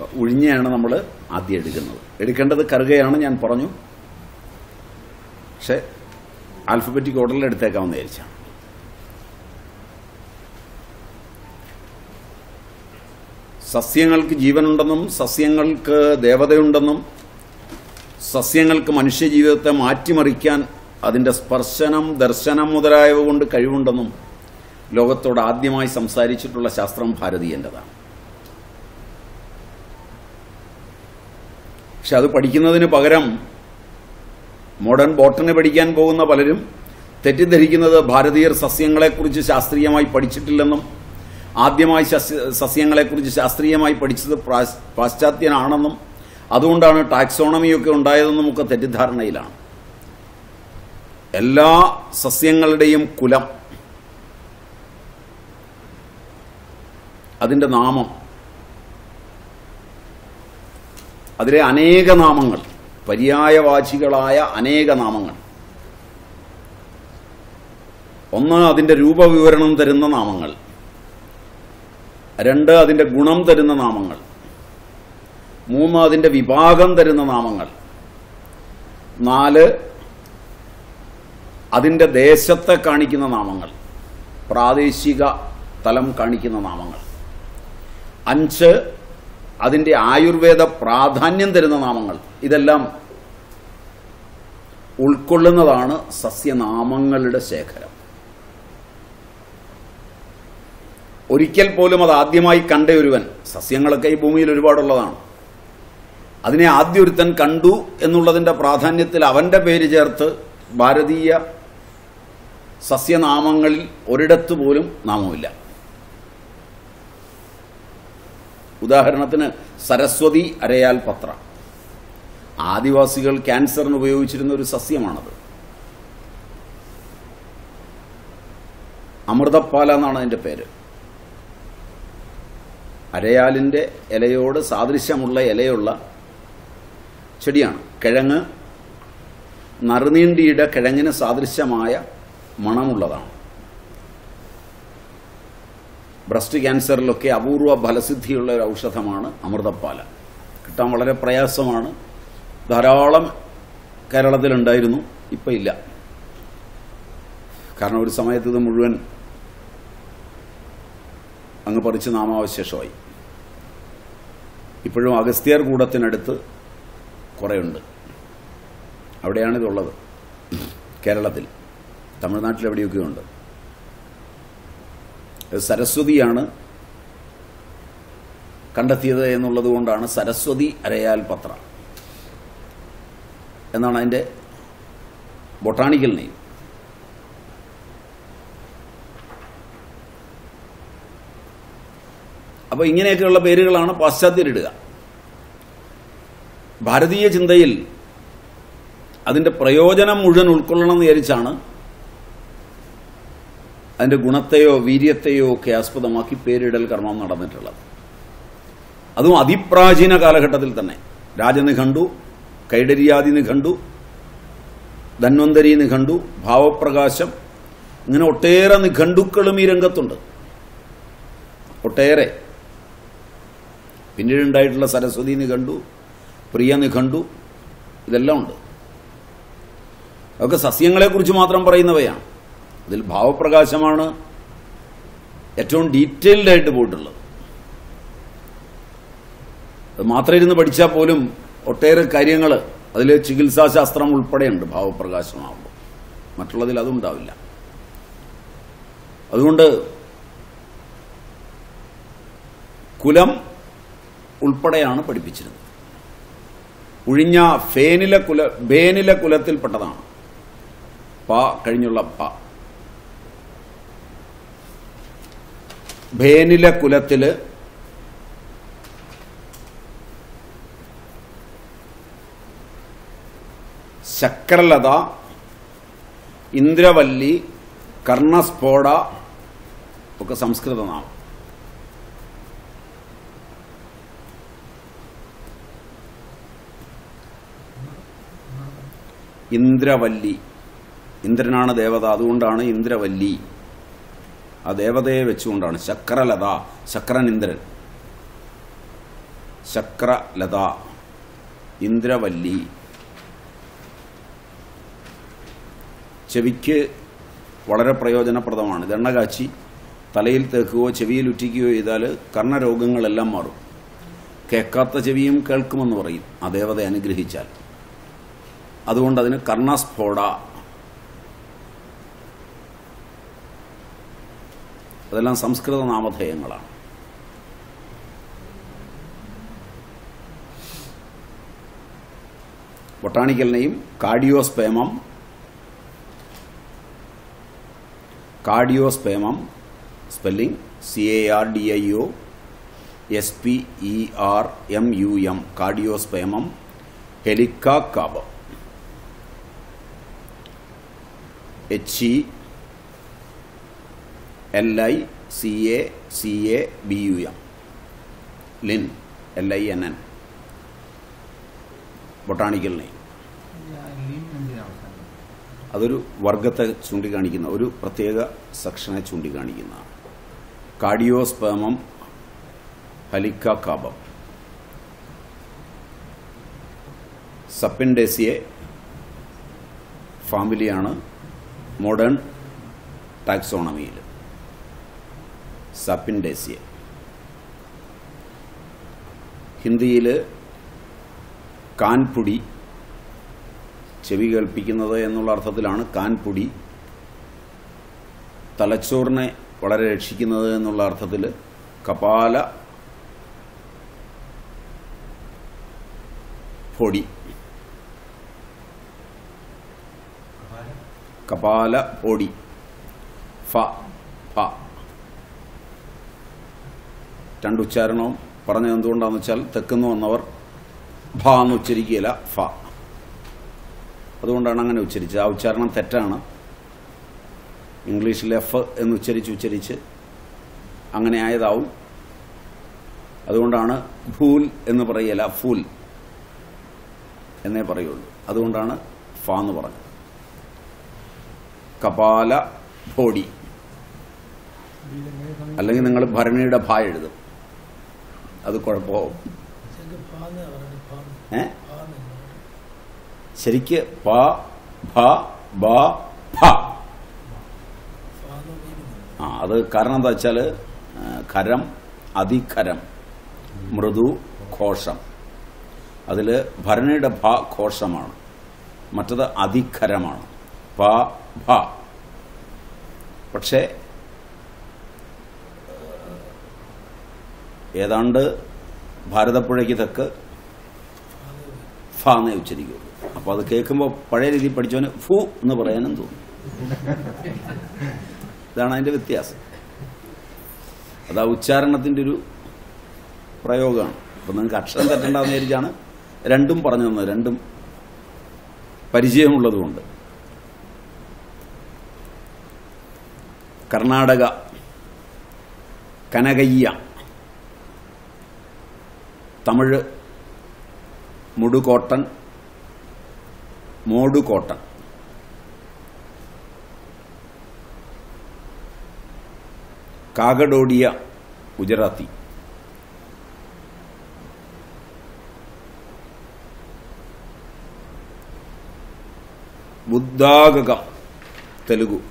ഉഴിഞ്ഞയാണ് നമ്മൾ ആദ്യം എടുക്കുന്നത് എടുക്കേണ്ടത് കറുകയാണ് ഞാൻ പറഞ്ഞു പക്ഷെ ആൽഫബറ്റിക് ഓർഡറിൽ എടുത്തേക്കാമെന്ന് വിചാരിച്ചാണ് സസ്യങ്ങൾക്ക് ജീവനുണ്ടെന്നും സസ്യങ്ങൾക്ക് ദേവതയുണ്ടെന്നും സസ്യങ്ങൾക്ക് മനുഷ്യജീവിതത്തെ മാറ്റിമറിക്കാൻ അതിന്റെ സ്പർശനം ദർശനം മുതലായവ കൊണ്ട് കഴിവുണ്ടെന്നും ലോകത്തോട് ആദ്യമായി സംസാരിച്ചിട്ടുള്ള ശാസ്ത്രം ഭാരതീയൻ്റെതാണ് പക്ഷെ അത് പഠിക്കുന്നതിന് പകരം മോഡേൺ ബോട്ടണി പഠിക്കാൻ പോകുന്ന പലരും തെറ്റിദ്ധരിക്കുന്നത് ഭാരതീയർ സസ്യങ്ങളെക്കുറിച്ച് ശാസ്ത്രീയമായി പഠിച്ചിട്ടില്ലെന്നും ആദ്യമായി സസ്യ- സസ്യങ്ങളെക്കുറിച്ച് ശാസ്ത്രീയമായി പഠിച്ചത് പ്രാശ്- പാശ്ചാത്യനാണെന്നും അതുകൊണ്ടാണ് ടാക്സോണമിയൊക്കെ ഉണ്ടായതെന്നും ഒക്കെ തെറ്റിദ്ധാരണയിലാണ് എല്ലാ സസ്യങ്ങളുടെയും കുലം അതിന്റെ നാമം അതിലെ അനേക നാമങ്ങൾ പര്യായവാചികളായ അനേക നാമങ്ങൾ ഒന്ന് അതിന്റെ രൂപവിവരണം തരുന്ന നാമങ്ങൾ രണ്ട് അതിന്റെ ഗുണം തരുന്ന നാമങ്ങൾ മൂന്ന് അതിന്റെ വിഭാഗം തരുന്ന നാമങ്ങൾ നാല് അതിന്റെ ദേശത്തെ കാണിക്കുന്ന നാമങ്ങൾ പ്രാദേശിക തലം കാണിക്കുന്ന നാമങ്ങൾ അഞ്ച് അതിന്റെ ആയുർവേദ പ്രാധാന്യം തരുന്ന നാമങ്ങൾ ഇതെല്ലാം ഉൾക്കൊള്ളുന്നതാണ് സസ്യനാമങ്ങളുടെ ശേഖരം ഒരിക്കൽ പോലും അത് ആദ്യമായി കണ്ട ഒരുവൻ സസ്യങ്ങളൊക്കെ ഈ ഭൂമിയിൽ ഒരുപാടുള്ളതാണ് അതിനെ ആദ്യ ഒരുത്തൻ കണ്ടു എന്നുള്ളതിന്റെ പ്രാധാന്യത്തിൽ അവന്റെ പേര് ചേർത്ത് ഭാരതീയ സസ്യനാമങ്ങളിൽ ഒരിടത്ത് പോലും നാമമില്ല ഉദാഹരണത്തിന് സരസ്വതി അരയാൽ പത്ര ആദിവാസികൾ ക്യാൻസറിന് ഉപയോഗിച്ചിരുന്ന ഒരു സസ്യമാണത് അമൃതപ്പാല എന്നാണ് അതിന്റെ പേര് അരയാലിന്റെ ഇലയോട് സാദൃശ്യമുള്ള ഇലയുള്ള ചെടിയാണ് കിഴങ്ങ് നറുനീണ്ടിയുടെ കിഴങ്ങിന് സാദൃശ്യമായ മണമുള്ളതാണ് ബ്രസ്റ്റ് ക്യാൻസറിലൊക്കെ അപൂർവ ഫലസിദ്ധിയുള്ള ഒരു ഔഷധമാണ് അമൃതപ്പാല കിട്ടാൻ വളരെ പ്രയാസമാണ് ധാരാളം കേരളത്തിലുണ്ടായിരുന്നു ഇപ്പം ഇല്ല കാരണം ഒരു സമയത്ത് ഇത് മുഴുവൻ അങ്ങ് പറിച്ച് നാമാവശേഷമായി ഇപ്പോഴും അഗസ്ത്യാർ കൂടത്തിനടുത്ത് കുറേയുണ്ട് അവിടെയാണ് ഇതുള്ളത് കേരളത്തിൽ തമിഴ്നാട്ടിൽ എവിടെയൊക്കെ ഉണ്ട് ഇത് സരസ്വതിയാണ് കണ്ടെത്തിയത് എന്നുള്ളത് കൊണ്ടാണ് സരസ്വതി അരയാൽ പത്ര എന്നാണ് അതിന്റെ ബൊട്ടാണിക്കൽ നെയിം അപ്പോൾ ഇങ്ങനെയൊക്കെയുള്ള പേരുകളാണ് പാശ്ചാത്യരിടുക ഭാരതീയ ചിന്തയിൽ അതിന്റെ പ്രയോജനം മുഴുവൻ ഉൾക്കൊള്ളണം എന്ന് വിചാരിച്ചാണ് അതിന്റെ ഗുണത്തെയോ വീര്യത്തെയോ ഒക്കെ ആസ്പദമാക്കി പേരിടൽ കർമ്മം നടന്നിട്ടുള്ളത് അതും അതിപ്രാചീന കാലഘട്ടത്തിൽ തന്നെ രാജനിഘണ്ടു കൈഡരിയാദി നിഘണ്ടു ധന്വന്തരി നിഘണ്ടു ഭാവപ്രകാശം ഇങ്ങനെ ഒട്ടേറെ നിഘണ്ടുക്കളും ഈ രംഗത്തുണ്ട് ഒട്ടേറെ പിന്നീട് ഉണ്ടായിട്ടുള്ള സരസ്വതി നിഘണ്ടു പ്രിയ നിഘണ്ടു ഇതെല്ലാം ഉണ്ട് അതൊക്കെ സസ്യങ്ങളെക്കുറിച്ച് മാത്രം പറയുന്നവയാണ് ഇതിൽ ഭാവപ്രകാശമാണ് ഏറ്റവും ഡീറ്റെയിൽഡ് ആയിട്ട് പോയിട്ടുള്ളത് അത് മാത്രം ഇരുന്ന് പഠിച്ചാൽ പോലും ഒട്ടേറെ കാര്യങ്ങൾ അതിൽ ചികിത്സാശാസ്ത്രം ഉൾപ്പെടെയുണ്ട് ഭാവപ്രകാശമാകുമ്പോൾ മറ്റുള്ളതിൽ അതുണ്ടാവില്ല അതുകൊണ്ട് കുലം ഉൾപ്പെടെയാണ് പഠിപ്പിച്ചിരുന്നത് ഉഴിഞ്ഞ ഫേനില കുല ബേനില കുലത്തിൽപ്പെട്ടതാണ് പ കഴിഞ്ഞുള്ള പ ഭേനില കുലത്തില് ശക്രലത ഇന്ദ്രവല്ലി കർണസ്ഫോട ഒക്കെ സംസ്കൃത നാമം ഇന്ദ്രവല്ലി ഇന്ദ്രനാണ് ദേവത അതുകൊണ്ടാണ് ഇന്ദ്രവല്ലി ആ ദേവതയെ വെച്ചുകൊണ്ടാണ് ശക്രലത ശക്രൻ ഇന്ദ്രൻ ശക്രലത ഇന്ദ്രവല്ലി ചെവിക്ക് വളരെ പ്രയോജനപ്രദമാണ് ഇത് എണ്ണ കാച്ചി തലയിൽ തേക്കുകയോ ചെവിയിൽ ഉറ്റിക്കുകയോ ചെയ്താൽ കർണരോഗങ്ങളെല്ലാം മാറും കേൾക്കാത്ത ചെവിയും കേൾക്കുമെന്ന് പറയും ആ ദേവത അനുഗ്രഹിച്ചാൽ അതുകൊണ്ട് അതിന് കർണസ്ഫോട അതെല്ലാം സംസ്കൃത നാമധേയങ്ങളാണ് botanical name Cardiospermum Cardiospermum spelling C A R D I O S P E R M U M Cardiospermum helicacab H E L I C A C A B U M Linn L I N N botanical name Linn എന്തിനാണ് അവസാനം അതൊരു വർഗത്തെ ചൂണ്ടിക്കാണിക്കുന്ന ഒരു പ്രത്യേക സെക്ഷനെ ചൂണ്ടിക്കാണിക്കുന്നതാണ് കാർഡിയോസ്പേമം ഹലിക്ക കാബം സപ്പിൻഡേസിയെ ഫാമിലിയാണ് modern ടാക്സോണമിയിൽ സപ്പിൻഡേസിയെ ഹിന്ദിയിൽ കാൻപുടി ചെവി കേൾപ്പിക്കുന്നത് എന്നുള്ള അർത്ഥത്തിലാണ് കാൻപുടി തലച്ചോറിനെ വളരെ രക്ഷിക്കുന്നത് എന്നുള്ള അർത്ഥത്തിൽ കപാല പൊടി കപാല പൊടി ഫ ഫ രണ്ടുച്ചാരണവും പറഞ്ഞത് എന്തുകൊണ്ടാണെന്ന് വെച്ചാൽ തെക്കുന്ന് വന്നവർ ഭ എന്ന് ഉച്ചരിക്കുകയില്ല ഫ അതുകൊണ്ടാണ് അങ്ങനെ ഉച്ചരിച്ചത് ആ ഉച്ചാരണം തെറ്റാണ് ഇംഗ്ലീഷിൽ എഫ് എന്ന് ഉച്ചരിച്ച് ഉച്ചരിച്ച് അങ്ങനെ ആയതാവും അതുകൊണ്ടാണ് ഭൂൽ എന്ന് പറയല ഫൂൽ എന്നേ പറയുള്ളൂ അതുകൊണ്ടാണ് ഫ എന്ന് പറഞ്ഞത് കപാല ഭോടി അല്ലെങ്കിൽ നിങ്ങൾ ഭരണിയുടെ ഭ എഴുതും അത് കുഴപ്പമാവും ഏ ശരിക്ക് പ ഭ ബ ഭ ആ അത് കാരണം എന്താ വെച്ചാൽ ഖരം അതിഖരം മൃദു ഘോഷം അതിൽ ഭരണിയുടെ ഭ ഘോഷമാണ് മറ്റത് അതിഖരമാണ് പ ഭ പക്ഷേ ഏതാണ്ട് ഭാരതപ്പുഴയ്ക്ക് തെക്ക് ഫ എന്നേ ഉച്ചരിക്കുള്ളൂ അപ്പോൾ അത് കേൾക്കുമ്പോൾ പഴയ രീതിയിൽ പഠിച്ചവന് ഫു എന്ന് പറയാനും തോന്നും ഇതാണ് അതിന്റെ വ്യത്യാസം അത് ആ ഉച്ചാരണത്തിന്റെ ഒരു പ്രയോഗമാണ് അപ്പൊ നിങ്ങൾക്ക് അക്ഷരം തെറ്റണ്ടെന്ന് വിചാരിച്ചാണ് രണ്ടും പറഞ്ഞു തന്നത് രണ്ടും പരിചയമുള്ളതുകൊണ്ട് കർണാടക കനകയ്യ തമിഴ് മുടുകോട്ടൻ മോടുകോട്ടൻ കാകഡോഡിയ ഗുജറാത്തി ബുദ്ധാഗകം തെലുഗു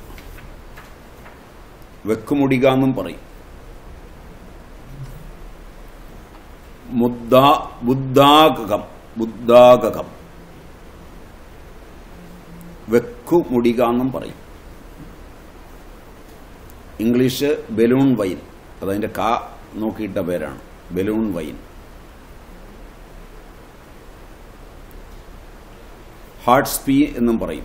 വെക്കുമുടിക എന്നും പറയും മുദ്ദാ ബുദ്ധാഗകം ബുദ്ധാഗകം വെക്കുമുടിക എന്നും പറയും ഇംഗ്ലീഷ് ബലൂൺ വൈൻ അതതിന്റെ കാ നോക്കിയിട്ട പേരാണ് ബലൂൺ വൈൻ ഹാർട്ട് സ്പീ എന്നും പറയും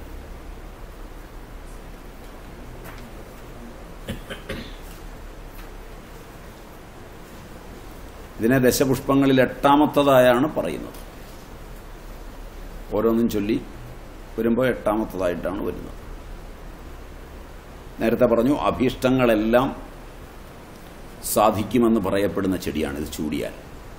ഇതിനെ ദശപുഷ്പങ്ങളിൽ എട്ടാമത്തതായാണ് പറയുന്നത് ഓരോന്നും ചൊല്ലി വരുമ്പോൾ എട്ടാമത്തതായിട്ടാണ് വരുന്നത് നേരത്തെ പറഞ്ഞു അഭീഷ്ടങ്ങളെല്ലാം സാധിക്കുമെന്ന് പറയപ്പെടുന്ന ചെടിയാണ് ഇത് ചൂടിയാൽ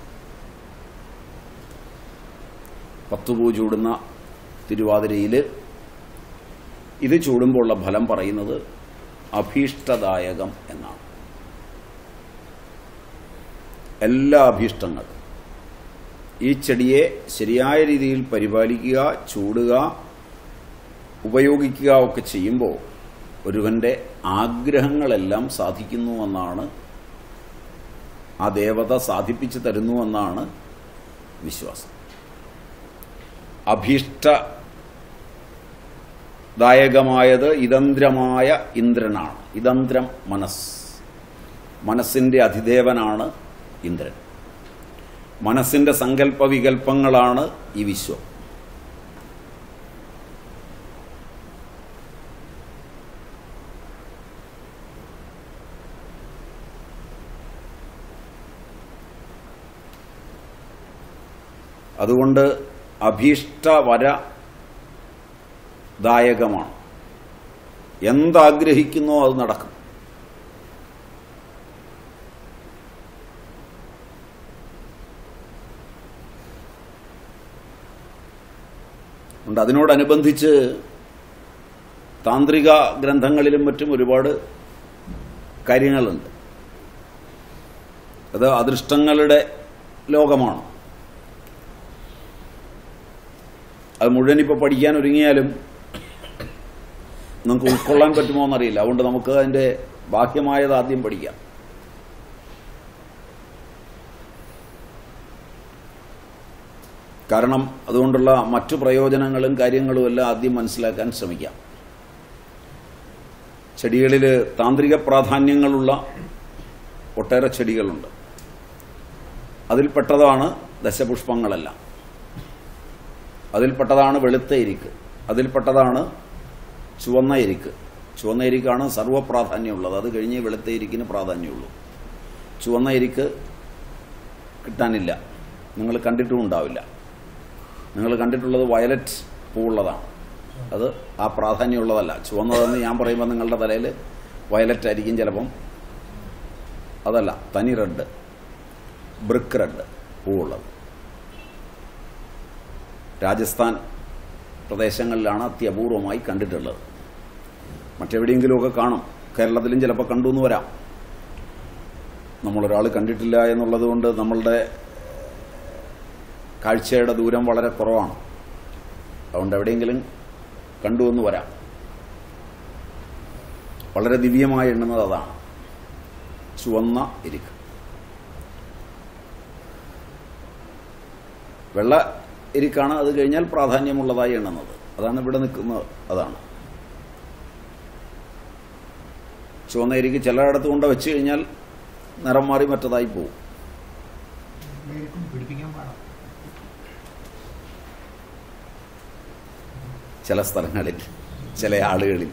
പത്തുപൂ ചൂടുന്ന തിരുവാതിരയിൽ ഇത് ചൂടുമ്പോൾ ഉള്ള ഫലം പറയുന്നത് അഭീഷ്ടദായകം എന്നാണ് എല്ലാ അഭീഷ്ടങ്ങളും ഈ ചെടിയെ ശരിയായ രീതിയിൽ പരിപാലിക്കുക ചൂടുക ഉപയോഗിക്കുക ഒക്കെ ചെയ്യുമ്പോൾ ഒരുവന്റെ ആഗ്രഹങ്ങളെല്ലാം സാധിക്കുന്നുവെന്നാണ് ആ ദേവത സാധിപ്പിച്ചു തരുന്നുവെന്നാണ് വിശ്വാസം അഭീഷ്ടദായകമായത് ഇതന്ത്രമായ ഇന്ദ്രനാണ് ഇതന്ത്രം മനസ്സ് മനസ്സിന്റെ അധിദേവനാണ് ഇന്ദ്രൻ മനസ്സിന്റെ സങ്കല്പ വികല്പങ്ങളാണ് ഈ വിശ്വം അതുകൊണ്ട് അഭീഷ്ടവര ദായകമാണ് എന്താഗ്രഹിക്കുന്നോ അത് നടക്കും ഉണ്ട് അതിനോടനുബന്ധിച്ച് താന്ത്രിക ഗ്രന്ഥങ്ങളിലും മറ്റും ഒരുപാട് കാര്യങ്ങളുണ്ട് അത് അദൃഷ്ടങ്ങളുടെ ലോകമാണ് അത് മുഴുവൻ ഇപ്പോൾ പഠിക്കാൻ ഒരുങ്ങിയാലും നമുക്ക് ഉൾക്കൊള്ളാൻ പറ്റുമോ എന്നറിയില്ല അതുകൊണ്ട് നമുക്ക് അതിന്റെ ബാഹ്യമായത് ആദ്യം പഠിക്കാം കാരണം അതുകൊണ്ടുള്ള മറ്റു പ്രയോജനങ്ങളും കാര്യങ്ങളും എല്ലാം ആദ്യം മനസ്സിലാക്കാൻ ശ്രമിക്കാം ചെടികളിൽ താന്ത്രിക പ്രാധാന്യങ്ങളുള്ള ഒട്ടേറെ ചെടികളുണ്ട് അതിൽപ്പെട്ടതാണ് ദശപുഷ്പങ്ങളെല്ലാം അതിൽപ്പെട്ടതാണ് വെളുത്ത എരിക്ക് അതിൽപ്പെട്ടതാണ് ചുവന്ന എരിക്ക് ചുവന്ന എരിക്കാണ് സർവ്വപ്രാധാന്യമുള്ളത് അത് കഴിഞ്ഞ് വെളുത്ത എരിക്കിന് പ്രാധാന്യമുള്ളൂ ചുവന്ന എരിക്ക് കിട്ടാനില്ല നിങ്ങൾ കണ്ടിട്ടും ഉണ്ടാവില്ല നിങ്ങൾ കണ്ടിട്ടുള്ളത് വയലറ്റ് പൂവുള്ളതാണ് അത് ആ പ്രാധാന്യമുള്ളതല്ല ചുവന്നതെന്ന് ഞാൻ പറയുമ്പോൾ നിങ്ങളുടെ തലയിൽ വയലറ്റ് ആയിരിക്കും ചിലപ്പം അതല്ല തനി റെഡ് ബ്രിക്ക് റെഡ് പൂവുള്ളത് രാജസ്ഥാൻ പ്രദേശങ്ങളിലാണ് അത്യപൂർവമായി കണ്ടിട്ടുള്ളത് മറ്റെവിടെയെങ്കിലുമൊക്കെ കാണും കേരളത്തിലും ചിലപ്പോൾ കണ്ടു എന്ന് വരാം നമ്മളൊരാൾ കണ്ടിട്ടില്ല എന്നുള്ളത് കൊണ്ട് നമ്മളുടെ കാഴ്ചയുടെ ദൂരം വളരെ കുറവാണ് അതുകൊണ്ട് എവിടെയെങ്കിലും കണ്ടു എന്ന് വരാം വളരെ ദിവ്യമായി എണ്ണുന്നത് അതാണ് ചുവന്ന എരിക്ക് വെള്ള എരിക്കാണ് അത് കഴിഞ്ഞാൽ പ്രാധാന്യമുള്ളതായി എണ്ണുന്നത് അതാണ് ഇവിടെ നിൽക്കുന്നത് അതാണ് ചുവന്ന എരിക്ക് ചിലയിടത്ത് കൊണ്ട് വെച്ച് കഴിഞ്ഞാൽ നിറം മാറി മറ്റതായി പോകും നേരിട്ടും പിടിപ്പിക്കാൻ പാടാം ചില സ്ഥലങ്ങളിൽ ചില ആളുകളിൽ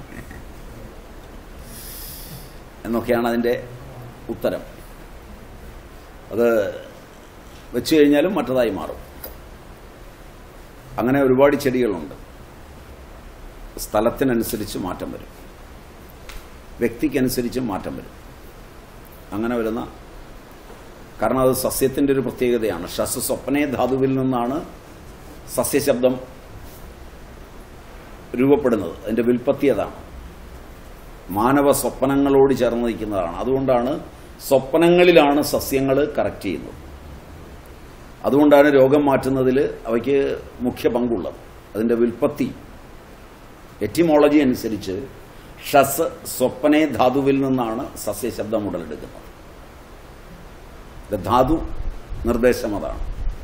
എന്നൊക്കെയാണ് അതിൻ്റെ ഉത്തരം അത് വെച്ച് കഴിഞ്ഞാലും മറ്റതായി മാറും അങ്ങനെ ഒരുപാട് ചെടികളുണ്ട് സ്ഥലത്തിനനുസരിച്ച് മാറ്റം വരും വ്യക്തിക്കനുസരിച്ച് മാറ്റം വരും അങ്ങനെ വരുന്ന കാരണം അത് സസ്യത്തിൻ്റെ ഒരു പ്രത്യേകതയാണ് ഷസ് സ്വപ്നേ ധാതുവിൽ നിന്നാണ് സസ്യശബ്ദം രൂപപ്പെടുന്നത് അതിന്റെ വിൽപ്പത്തി അതാണ് മാനവ സ്വപ്നങ്ങളോട് ചേർന്ന് നിൽക്കുന്നതാണ് അതുകൊണ്ടാണ് സ്വപ്നങ്ങളിലാണ് സസ്യങ്ങൾ കറക്റ്റ് ചെയ്യുന്നത് അതുകൊണ്ടാണ് രോഗം മാറ്റുന്നതിൽ അവയ്ക്ക് മുഖ്യ പങ്കുള്ളത് അതിന്റെ വിൽപ്പത്തി എറ്റിമോളജി അനുസരിച്ച് ഷസ് സ്വപ്നെ ധാതുവിൽ നിന്നാണ് സസ്യശബ്ദം ഉടലെടുക്കുന്നത് ഇത് ധാതു നിർദ്ദേശം അതാണ്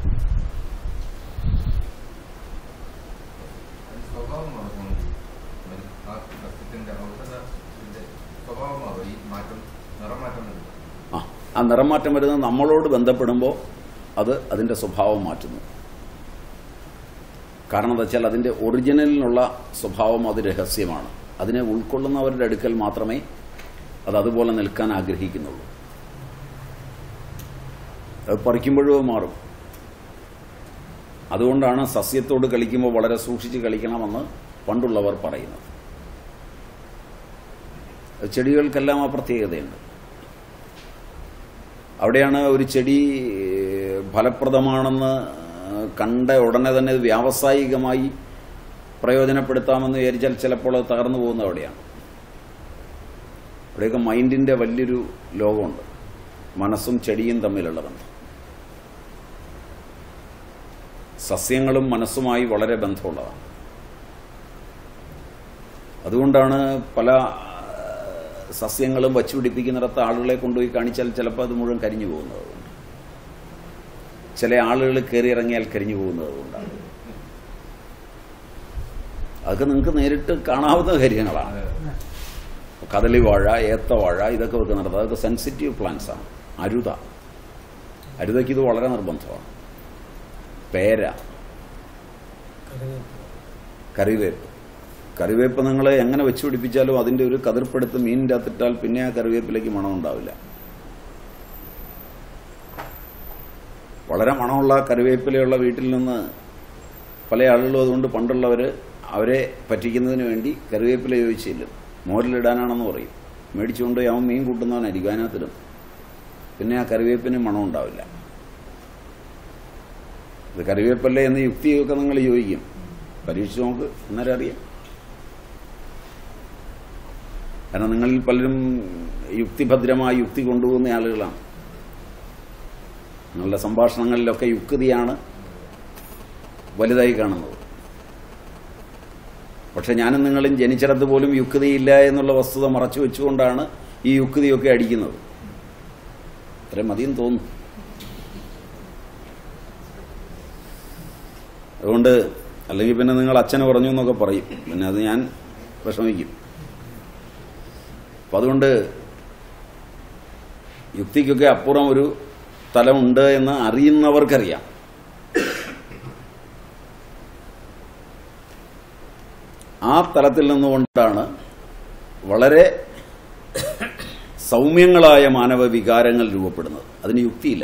സ്വഭാവം മാറുന്നത് ആ സസ്യത്തിന്റെ ഔഷധത്തിന്റെ സ്വഭാവമാകും ഈ മാറ്റം നിറമാറ്റം വരുന്നത് ആ ആ നിറം മാറ്റം വരുന്നത് നമ്മളോട് ബന്ധപ്പെടുമ്പോൾ അത് അതിന്റെ സ്വഭാവം മാറ്റുന്നു കാരണം എന്താ വെച്ചാൽ അതിന്റെ ഒറിജിനലിനുള്ള സ്വഭാവം അത് രഹസ്യമാണ് അതിനെ ഉൾക്കൊള്ളുന്നവരുടെ അടുക്കൽ മാത്രമേ അത് അതുപോലെ നിൽക്കാൻ ആഗ്രഹിക്കുന്നുള്ളൂ അത് പറിക്കുമ്പോഴും അത് മാറും അതുകൊണ്ടാണ് സസ്യത്തോട് കളിക്കുമ്പോൾ വളരെ സൂക്ഷിച്ച് കളിക്കണമെന്ന് പണ്ടുള്ളവർ പറയുന്നത് ചെടികൾക്കെല്ലാം ആ പ്രത്യേകതയുണ്ട് അവിടെയാണ് ഒരു ചെടി ഫലപ്രദമാണെന്ന് കണ്ട ഉടനെ തന്നെ ഇത് വ്യാവസായികമായി പ്രയോജനപ്പെടുത്താമെന്ന് വിചാരിച്ചാൽ ചിലപ്പോൾ അത് തകർന്നു പോകുന്നത് അവിടെയാണ് അവിടെയൊക്കെ മൈൻഡിന്റെ വലിയൊരു ലോകമുണ്ട് മനസ്സും ചെടിയും തമ്മിലുള്ള ബന്ധം സസ്യങ്ങളും മനസ്സുമായി വളരെ ബന്ധമുള്ളതാണ് അതുകൊണ്ടാണ് പല ആ, സസ്യങ്ങളും വച്ചുപിടിപ്പിക്കുന്നിടത്ത് ആളുകളെ കൊണ്ടുപോയി കാണിച്ചാൽ ചിലപ്പോൾ അത് മുഴുവൻ കരിഞ്ഞു പോകുന്നത് കൊണ്ട് ചില ആളുകൾ കയറിയിറങ്ങിയാൽ കരിഞ്ഞു പോകുന്നത് കൊണ്ടാണ് അതൊക്കെ നിങ്ങൾക്ക് നേരിട്ട് കാണാവുന്ന കാര്യങ്ങളാണ് കദളി വാഴ ഏത്തവാഴ ഇതൊക്കെ വെക്കുന്നുണ്ട് അതൊക്കെ സെൻസിറ്റീവ് പ്ലാന്റ്സ് ആണ് അരുത അരുതയ്ക്ക് ഇത് വളരെ നിർബന്ധമാണ് പേര കറിവേപ്പ് കറിവേപ്പ് നിങ്ങൾ എങ്ങനെ വെച്ച് പിടിപ്പിച്ചാലും അതിന്റെ ഒരു കതിർപ്പെടുത്ത് മീനിൻ്റെ അകത്തിട്ടാൽ പിന്നെ ആ കറിവേപ്പിലേക്ക് മണം ഉണ്ടാവില്ല വളരെ മണമുള്ള കറിവേപ്പിലയുള്ള വീട്ടിൽ നിന്ന് പല ആളുകളും അതുകൊണ്ട് പണ്ടുള്ളവർ അവരെ പറ്റിക്കുന്നതിന് വേണ്ടി കറിവേപ്പില ചോദിച്ചില്ലും മോരിലിടാനാണെന്ന് പറയും മേടിച്ചുകൊണ്ട് അവൻ മീൻ കൂട്ടുന്നവനായിരിക്കും അതിനകത്തിടും പിന്നെ ആ കറിവേപ്പിന് മണം ഉണ്ടാവില്ല ഇത് കറിവേപ്പല്ലേ എന്ന് യുക്തിയൊക്കെ നിങ്ങൾ ചോദിക്കും പരീക്ഷിച്ച് നോക്ക് അന്നേരം അറിയാം കാരണം നിങ്ങളിൽ പലരും യുക്തിഭദ്രമായ യുക്തി കൊണ്ടുപോകുന്ന ആളുകളാണ് നിങ്ങളുടെ സംഭാഷണങ്ങളിലൊക്കെ യുക്തിയാണ് വലുതായി കാണുന്നത് പക്ഷെ ഞാനും നിങ്ങളും ജനിച്ചിടത്ത് പോലും യുക്തിയില്ല എന്നുള്ള വസ്തുത മറച്ചു വെച്ചുകൊണ്ടാണ് ഈ യുക്തിയൊക്കെ അടിക്കുന്നത് അത്രയും മതിയും തോന്നുന്നു അതുകൊണ്ട് അല്ലെങ്കിൽ പിന്നെ നിങ്ങൾ അച്ഛന് പറഞ്ഞു എന്നൊക്കെ പറയും പിന്നെ അത് ഞാൻ വിഷമിക്കും അപ്പം അതുകൊണ്ട് യുക്തിക്കൊക്കെ അപ്പുറം ഒരു തലമുണ്ട് എന്ന് അറിയുന്നവർക്കറിയാം ആ തലത്തിൽ നിന്നുകൊണ്ടാണ് വളരെ സൗമ്യങ്ങളായ മാനവ വികാരങ്ങൾ രൂപപ്പെടുന്നത് അതിന് യുക്തിയില്ല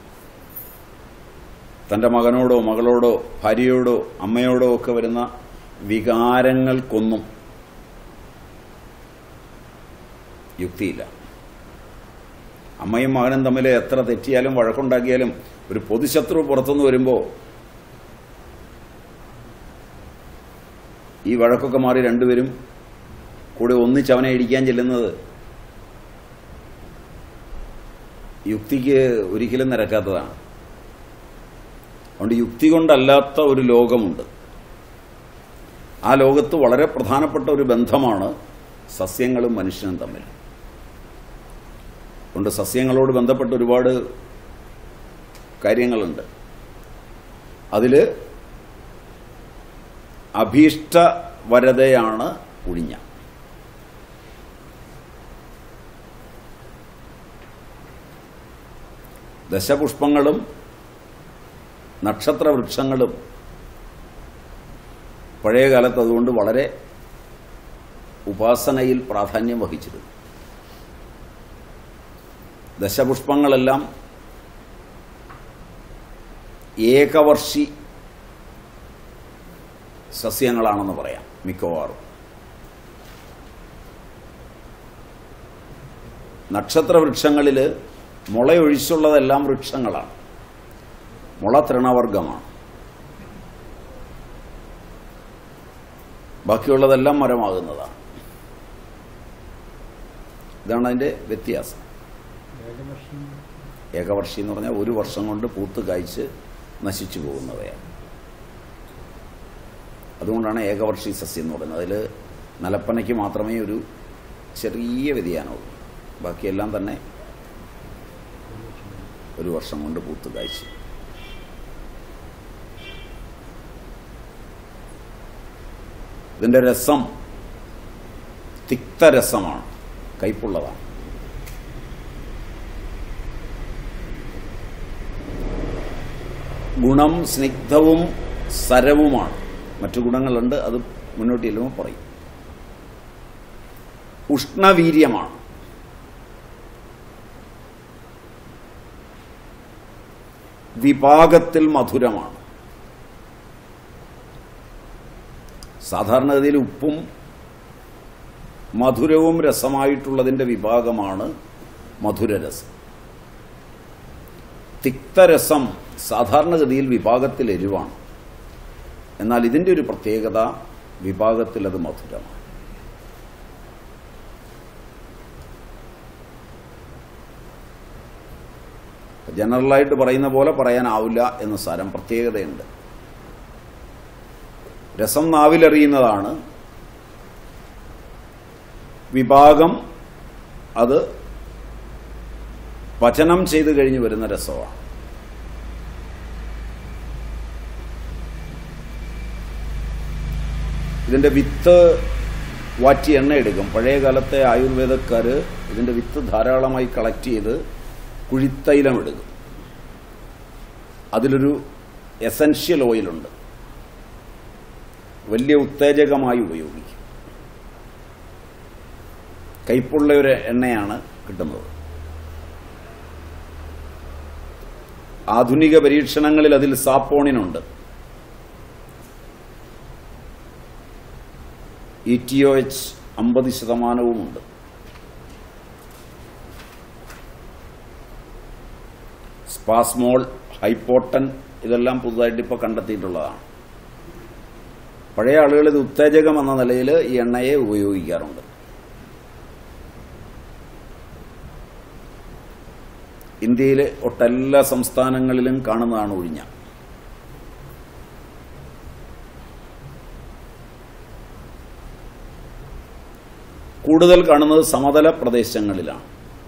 തന്റെ മകനോടോ മകളോടോ ഭാര്യയോടോ അമ്മയോടോ ഒക്കെ വരുന്ന വികാരങ്ങൾക്കൊന്നും യുക്തിയില്ല അമ്മയും മകനും തമ്മിൽ എത്ര തെറ്റിയാലും വഴക്കുണ്ടാക്കിയാലും ഒരു പൊതുശത്രു പുറത്തുനിന്ന് വരുമ്പോൾ ഈ വഴക്കൊക്കെ മാറി രണ്ടുപേരും കൂടെ ഒന്നിച്ച് അവനെ ഇടിക്കാൻ ചെല്ലുന്നത് യുക്തിക്ക് ഒരിക്കലും നിരക്കാത്തതാണ് അതുകൊണ്ട് യുക്തി കൊണ്ടല്ലാത്ത ഒരു ലോകമുണ്ട് ആ ലോകത്ത് വളരെ പ്രധാനപ്പെട്ട ഒരു ബന്ധമാണ് സസ്യങ്ങളും മനുഷ്യനും തമ്മിൽ അതുകൊണ്ട് സസ്യങ്ങളോട് ബന്ധപ്പെട്ട ഒരുപാട് കാര്യങ്ങളുണ്ട് അതിൽ അഭീഷ്ട വരതയാണ് ഉഴിഞ്ഞ ദശപുഷ്പങ്ങളും നക്ഷത്രവൃക്ഷങ്ങളും പഴയ കാലത്ത് അതുകൊണ്ട് വളരെ ഉപാസനയിൽ പ്രാധാന്യം വഹിച്ചിരുന്നു ദശപുഷ്പങ്ങളെല്ലാം ഏകവർഷി സസ്യങ്ങളാണെന്ന് പറയാം മിക്കവാറും നക്ഷത്രവൃക്ഷങ്ങളിൽ മുളയൊഴിച്ചുള്ളതെല്ലാം വൃക്ഷങ്ങളാണ് മുള തൃണവർഗമാണ് ബാക്കിയുള്ളതെല്ലാം മരമാകുന്നതാണ് ഇതാണ് അതിന്റെ വ്യത്യാസം ഏകവർഷി എന്ന് പറഞ്ഞാൽ ഒരു വർഷം കൊണ്ട് പൂത്ത് കായ്ച്ച് നശിച്ചു പോകുന്നവയാണ് അതുകൊണ്ടാണ് ഏകവർഷി സസ്യം എന്ന് പറയുന്നത് അതിൽ നിലപ്പനയ്ക്ക് മാത്രമേ ഒരു ചെറിയ വ്യതിയാനമുള്ളൂ ബാക്കിയെല്ലാം തന്നെ ഒരു വർഷം കൊണ്ട് പൂത്ത് കായ്ച്ചു ഇതിന്റെ രസം തിക്തരസമാണ് കയ്പുള്ളതാണ് ഗുണം സ്നിഗ്ധവും സരവുമാണ് മറ്റു ഗുണങ്ങളുണ്ട് അത് മുന്നോട്ട് ചെല്ലുമ്പോൾ പറയും ഉഷ്ണവീര്യമാണ് വിഭാഗത്തിൽ മധുരമാണ് സാധാരണഗതിയിൽ ഉപ്പും മധുരവും രസമായിട്ടുള്ളതിന്റെ വിഭാഗമാണ് മധുരരസം തിക്തരസം സാധാരണഗതിയിൽ വിഭാഗത്തിൽ എരിവാണ് എന്നാൽ ഇതിന്റെ ഒരു പ്രത്യേകത വിഭാഗത്തിൽ അത് മധുരമാണ് ജനറലായിട്ട് പറയുന്ന പോലെ പറയാനാവില്ല എന്ന് സാരം പ്രത്യേകതയുണ്ട് രസം നാവിലെറിയുന്നതാണ് വിഭാഗം അത് പചനം ചെയ്തു കഴിഞ്ഞ് വരുന്ന രസമാണ് ഇതിന്റെ വിത്ത് വാറ്റി എണ്ണ എടുക്കും പഴയ കാലത്തെ ആയുർവേദക്കാർ ഇതിന്റെ വിത്ത് ധാരാളമായി കളക്ട് ചെയ്ത് കുഴിത്തൈലം എടുക്കും അതിലൊരു എസൻഷ്യൽ ഓയിലുണ്ട് വലിയ ഉത്തേജകമായി ഉപയോഗിക്കും കയ്പുള്ള ഒരു എണ്ണയാണ് കിട്ടുന്നത് ആധുനിക പരീക്ഷണങ്ങളിൽ അതിൽ സാപ്പോണിനുണ്ട് ഇ ടി ഒ എച്ച് അമ്പത് ശതമാനവുമുണ്ട് സ്പാസ്മോൾ ഹൈപ്പോട്ടൻ ഇതെല്ലാം പുതുതായിട്ട് ഇപ്പോൾ കണ്ടെത്തിയിട്ടുള്ളതാണ് പഴയ ആളുകൾ ഇത് ഉത്തേജകം എന്ന നിലയിൽ ഈ എണ്ണയെ ഉപയോഗിക്കാറുണ്ട് ഇന്ത്യയിലെ ഒട്ടെല്ലാ സംസ്ഥാനങ്ങളിലും കാണുന്നതാണ് ഒഴിഞ്ഞ കൂടുതൽ കാണുന്നത് സമതല പ്രദേശങ്ങളിലാണ്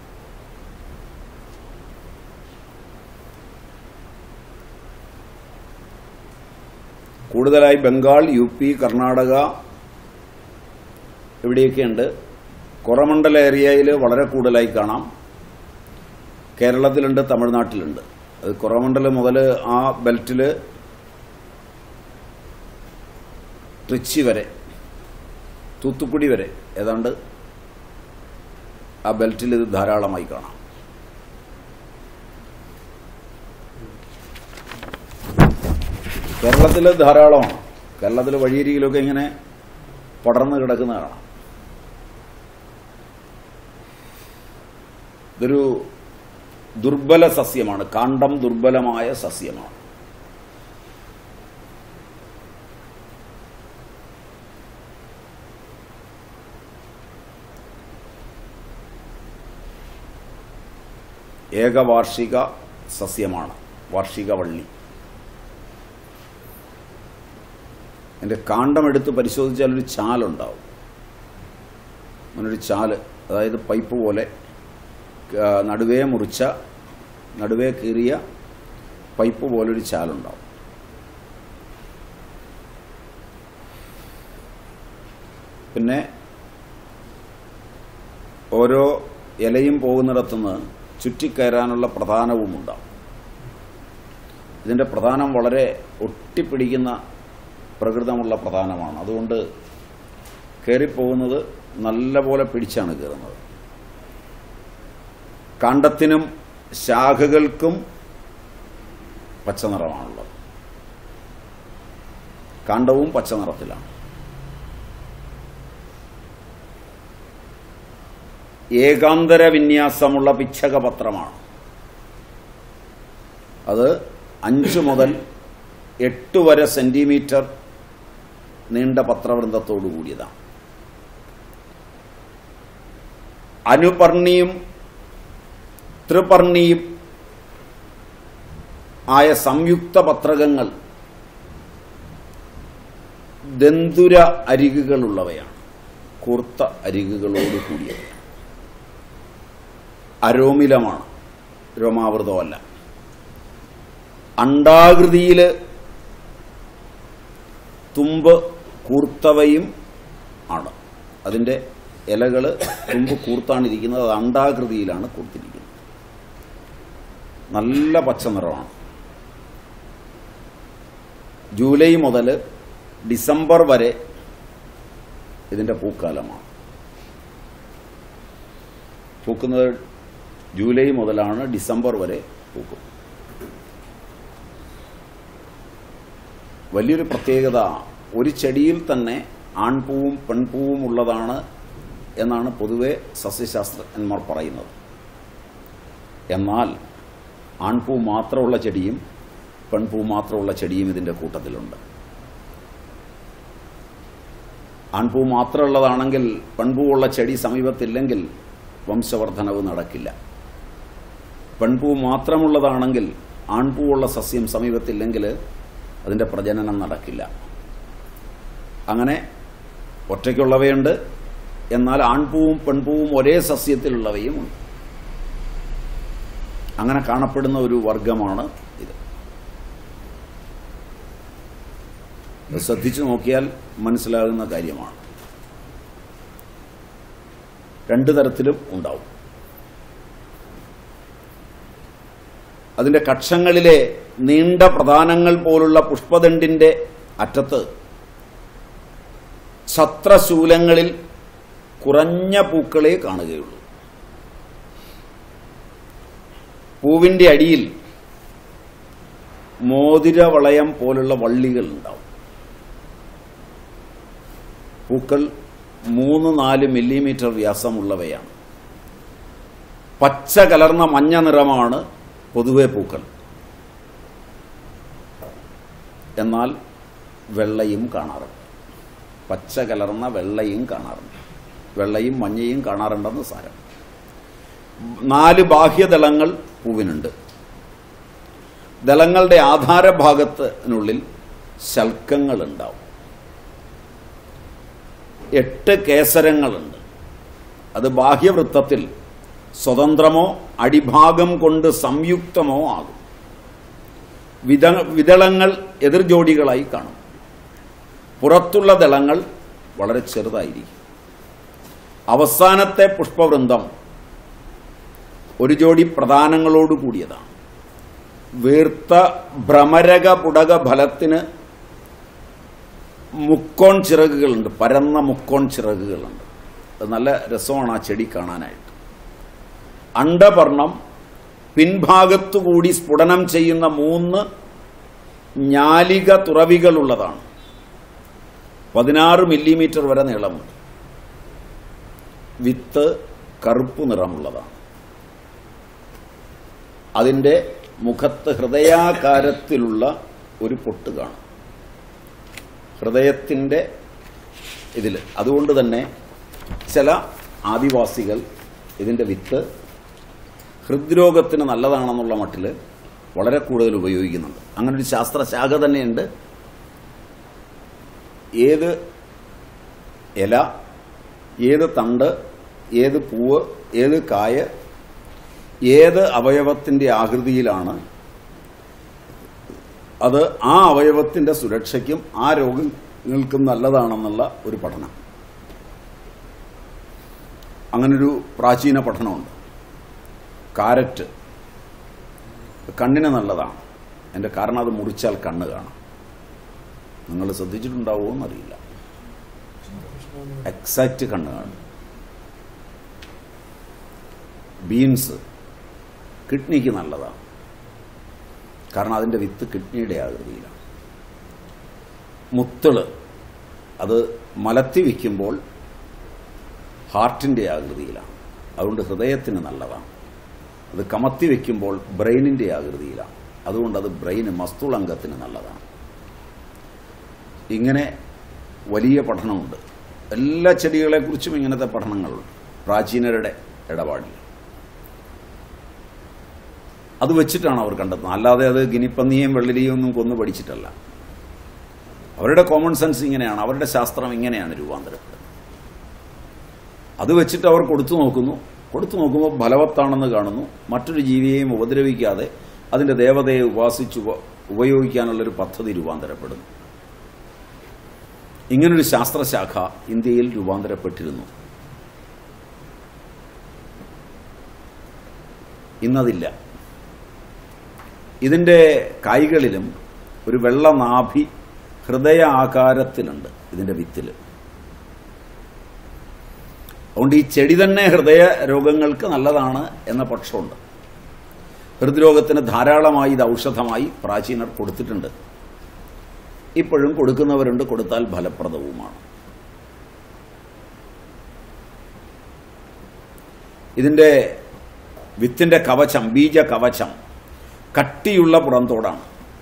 കൂടുതലായി ബംഗാൾ യു പി കർണാടക ഇവിടെയൊക്കെയുണ്ട് കൊറമണ്ഡല ഏരിയയിൽ വളരെ കൂടുതലായി കാണാം കേരളത്തിലുണ്ട് തമിഴ്നാട്ടിലുണ്ട് അത് കൊറമണ്ഡലം മുതൽ ആ ബെൽറ്റിൽ ട്രിച്ചി വരെ തൂത്തുക്കുടി വരെ ഏതാണ്ട് ആ ബെൽറ്റിൽ ഇത് ധാരാളമായി കാണാം കേരളത്തിൽ ധാരാളമാണ് കേരളത്തിൽ വഴിയരികിലൊക്കെ ഇങ്ങനെ പടർന്നു കിടക്കുന്ന കാണാം ഇതൊരു ദുർബല സസ്യമാണ് കാണ്ഡം ദുർബലമായ സസ്യമാണ് ഏകവാർഷിക സസ്യമാണ് വാർഷിക വള്ളി എൻ്റെ കാണ്ഡമെടുത്ത് പരിശോധിച്ചാൽ ഒരു ചാലുണ്ടാവും അങ്ങനൊരു ചാല് അതായത് പൈപ്പ് പോലെ ആ, നടുവേ മുറിച്ച നടുവേ കീറിയ പൈപ്പ് പോലൊരു ചാലുണ്ടാവും പിന്നെ ഓരോ ഇലയും പോകുന്നിടത്തുനിന്ന് ചുറ്റിക്കയറാനുള്ള പ്രധാനവുമുണ്ടാവും ഇതിൻ്റെ പ്രധാനം വളരെ ഒട്ടിപ്പിടിക്കുന്ന പ്രകൃതമുള്ള പ്രധാനമാണ് അതുകൊണ്ട് കയറിപ്പോകുന്നത് നല്ലപോലെ പിടിച്ചാണ് കയറുന്നത് കാണ്ഡത്തിനും ശാഖകൾക്കും പച്ചനിറമാണുള്ളത് കാണ്ഡവും പച്ചനിറത്തിലാണ് ഏകാന്തര വിന്യാസമുള്ള പിച്ഛകപത്രമാണ് അത് അഞ്ച് മുതൽ എട്ട് വരെ സെന്റിമീറ്റർ നീണ്ട പത്രവൃന്ദത്തോടു കൂടിയതാണ് അനുപർണിയും ത്രിപർണിയും ആയ സംയുക്ത പത്രകങ്ങൾ ദന്തുര അരികുകളുള്ളവയാണ് കൂർത്ത അരികുകളോട് കൂടിയവയാണ് അരോമിലമാണ് രോമാവൃതമല്ല അണ്ടാകൃതിയിൽ തുമ്പ് കൂർത്തവയും ആണ് അതിൻ്റെ ഇലകൾ തുമ്പ് കൂർത്താണ് അത് അണ്ടാകൃതിയിലാണ് കൂർത്തിരിക്കുന്നത് നല്ല പച്ച നിറമാണ് ജൂലൈ മുതൽ ഡിസംബർ വരെ ഇതിൻ്റെ പൂക്കാലമാണ് പൂക്കുന്നത് ജൂലൈ മുതലാണ് ഡിസംബർ വരെ പൂക്കും വലിയൊരു പ്രത്യേകത ഒരു ചെടിയിൽ തന്നെ ആൺപൂവും പെൺപൂവും ഉള്ളതാണ് എന്നാണ് പൊതുവെ സസ്യശാസ്ത്രജ്ഞന്മാർ പറയുന്നത് എന്നാൽ ആൺപൂ മാത്രമുള്ള ചെടിയും പെൺപൂ മാത്രമുള്ള ചെടിയും ഇതിൻ്റെ കൂട്ടത്തിലുണ്ട് ആൺപൂ മാത്രമുള്ളതാണെങ്കിൽ പെൺപൂവുള്ള ചെടി സമീപത്തില്ലെങ്കിൽ വംശവർദ്ധനവ് നടക്കില്ല പെൺപൂ മാത്രമുള്ളതാണെങ്കിൽ ആൺപൂവുള്ള സസ്യം സമീപത്തില്ലെങ്കിൽ അതിൻ്റെ പ്രജനനം നടക്കില്ല അങ്ങനെ ഒറ്റയ്ക്കുള്ളവയുണ്ട് എന്നാൽ ആൺപൂവും പെൺപൂവും ഒരേ സസ്യത്തിലുള്ളവയും ഉണ്ട് അങ്ങനെ കാണപ്പെടുന്ന ഒരു വർഗമാണ് ഇത് ഇത് ശ്രദ്ധിച്ചു നോക്കിയാൽ മനസ്സിലാകുന്ന കാര്യമാണ് രണ്ടു തരത്തിലും ഉണ്ടാവും അതിന്റെ കക്ഷങ്ങളിലെ നീണ്ട പ്രധാനങ്ങൾ പോലുള്ള പുഷ്പദണ്ഡിന്റെ അറ്റത്ത് ഛത്രശൂലങ്ങളിൽ കുറഞ്ഞ പൂക്കളെ കാണുകയുള്ളൂ പൂവിന്റെ അടിയിൽ മോതിരവളയം പോലുള്ള വള്ളികൾ ഉണ്ടാവും പൂക്കൾ മൂന്ന് നാല് മില്ലിമീറ്റർ വ്യാസമുള്ളവയാണ് പച്ച കലർന്ന മഞ്ഞ നിറമാണ് പൊതുവെ പൂക്കൾ എന്നാൽ വെള്ളയും കാണാറുണ്ട് പച്ച കലർന്ന വെള്ളയും കാണാറുണ്ട് വെള്ളയും മഞ്ഞയും കാണാറുണ്ടെന്ന് സാരം നാല് ബാഹ്യദളങ്ങൾ പൂവിനുണ്ട് ദളങ്ങളുടെ ആധാരഭാഗത്തിനുള്ളിൽ ശൽക്കങ്ങൾ ഉണ്ടാവും എട്ട് കേസരങ്ങളുണ്ട് അത് ബാഹ്യവൃത്തത്തിൽ സ്വതന്ത്രമോ അടിഭാഗം കൊണ്ട് സംയുക്തമോ ആകും വിത വിതളങ്ങൾ എതിർജോഡികളായി കാണും പുറത്തുള്ള ദളങ്ങൾ വളരെ ചെറുതായിരിക്കും അവസാനത്തെ പുഷ്പവൃന്ദം ഒരു ജോഡി പ്രധാനങ്ങളോട് കൂടിയതാണ് വീർത്ത ഭ്രമരക പുടക ഫലത്തിന് മുക്കോൺ ചിറകുകളുണ്ട് പരന്ന മുക്കോൺ ചിറകുകളുണ്ട് അത് നല്ല രസമാണ് ആ ചെടി കാണാനായിട്ട് അണ്ടപർണം പിൻഭാഗത്തുകൂടി സ്ഫുടനം ചെയ്യുന്ന മൂന്ന് ഞാലിക തുറവികളുള്ളതാണ് പതിനാറ് മില്ലിമീറ്റർ വരെ നീളമുണ്ട് വിത്ത് കറുപ്പ് നിറമുള്ളതാണ് അതിൻ്റെ മുഖത്ത് ഹൃദയാകാരത്തിലുള്ള ഒരു പൊട്ട് കാണും ഹൃദയത്തിൻ്റെ ഇതിൽ അതുകൊണ്ട് തന്നെ ചില ആദിവാസികൾ ഇതിൻ്റെ വിത്ത് ഹൃദ്രോഗത്തിന് നല്ലതാണെന്നുള്ള മട്ടിൽ വളരെ കൂടുതൽ ഉപയോഗിക്കുന്നുണ്ട് അങ്ങനെ ഒരു ശാസ്ത്രശാഖ തന്നെയുണ്ട് ഏത് ഇല ഏത് തണ്ട് ഏത് പൂവ് ഏത് കായ ഏത് അവയവത്തിൻ്റെ ആകൃതിയിലാണ് അത് ആ അവയവത്തിൻ്റെ സുരക്ഷയ്ക്കും ആ രോഗങ്ങൾക്കും നല്ലതാണെന്നുള്ള ഒരു പഠനം അങ്ങനൊരു പ്രാചീന പഠനമുണ്ട് കാരറ്റ് കണ്ണിന് നല്ലതാണ് എൻ്റെ കാരണം അത് മുറിച്ചാൽ കണ്ണ് കാണാം നിങ്ങൾ ശ്രദ്ധിച്ചിട്ടുണ്ടാവുമോ എന്നറിയില്ല എക്സാക്റ്റ് കണ്ണ് കാണും ബീൻസ് കിഡ്നിക്ക് നല്ലതാണ് കാരണം അതിൻ്റെ വിത്ത് കിഡ്നിയുടെ ആകൃതിയിലാണ് മുത്തള് അത് മലത്തി വയ്ക്കുമ്പോൾ ഹാർട്ടിൻ്റെ ആകൃതിയിലാണ് അതുകൊണ്ട് ഹൃദയത്തിന് നല്ലതാണ് അത് കമത്തി വയ്ക്കുമ്പോൾ ബ്രെയിനിൻ്റെ ആകൃതിയിലാണ് അതുകൊണ്ട് അത് ബ്രെയിന് മസ്തുളംഗത്തിന് നല്ലതാണ് ഇങ്ങനെ വലിയ പഠനമുണ്ട് എല്ലാ ചെടികളെക്കുറിച്ചും ഇങ്ങനത്തെ പഠനങ്ങളുണ്ട് പ്രാചീനരുടെ ഇടപാടിൽ അത് വെച്ചിട്ടാണ് അവർ കണ്ടെത്തുന്നത് അല്ലാതെ അത് ഗിനിപ്പന്നിയും വെള്ളരിയും ഒന്നും കൊന്നു പഠിച്ചിട്ടല്ല അവരുടെ കോമൺ സെൻസ് ഇങ്ങനെയാണ് അവരുടെ ശാസ്ത്രം ഇങ്ങനെയാണ് രൂപാന്തരപ്പെടുന്നത് അത് വെച്ചിട്ട് അവർ കൊടുത്തു നോക്കുന്നു കൊടുത്തു നോക്കുമ്പോൾ ഫലവത്താണെന്ന് കാണുന്നു മറ്റൊരു ജീവിയെയും ഉപദ്രവിക്കാതെ അതിന്റെ ദേവതയെ ഉപാസിച്ച് ഉപ- ഉപയോഗിക്കാനുള്ളൊരു പദ്ധതി രൂപാന്തരപ്പെടുന്നു ഇങ്ങനൊരു ശാസ്ത്രശാഖ ഇന്ത്യയിൽ രൂപാന്തരപ്പെട്ടിരുന്നു ഇന്നതില്ല ഇതിന്റെ കായ്കളിലും ഒരു വെള്ള നാഭി ഹൃദയ ആകാരത്തിലുണ്ട് ഇതിന്റെ വിത്തിൽ അതുകൊണ്ട് ഈ ചെടി തന്നെ ഹൃദയ രോഗങ്ങൾക്ക് നല്ലതാണ് എന്ന പക്ഷമുണ്ട് ഹൃദ്രോഗത്തിന് ധാരാളമായി ഇത് ഔഷധമായി പ്രാചീനർ കൊടുത്തിട്ടുണ്ട് ഇപ്പോഴും കൊടുക്കുന്നവരുണ്ട് കൊടുത്താൽ ഫലപ്രദവുമാണ് ഇതിന്റെ വിത്തിന്റെ കവചം ബീജ കവചം കട്ടിയുള്ള പുറന്തോടാണ്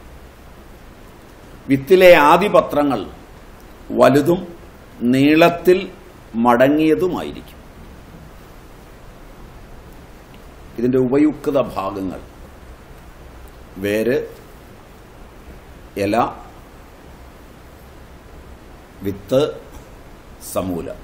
വിത്തിലെ ആദിപത്രങ്ങൾ വലുതും നീളത്തിൽ മടങ്ങിയതുമായിരിക്കും ഇതിന്റെ ഉപയുക്ത ഭാഗങ്ങൾ വേര് ഇല വിത്ത് സമൂലം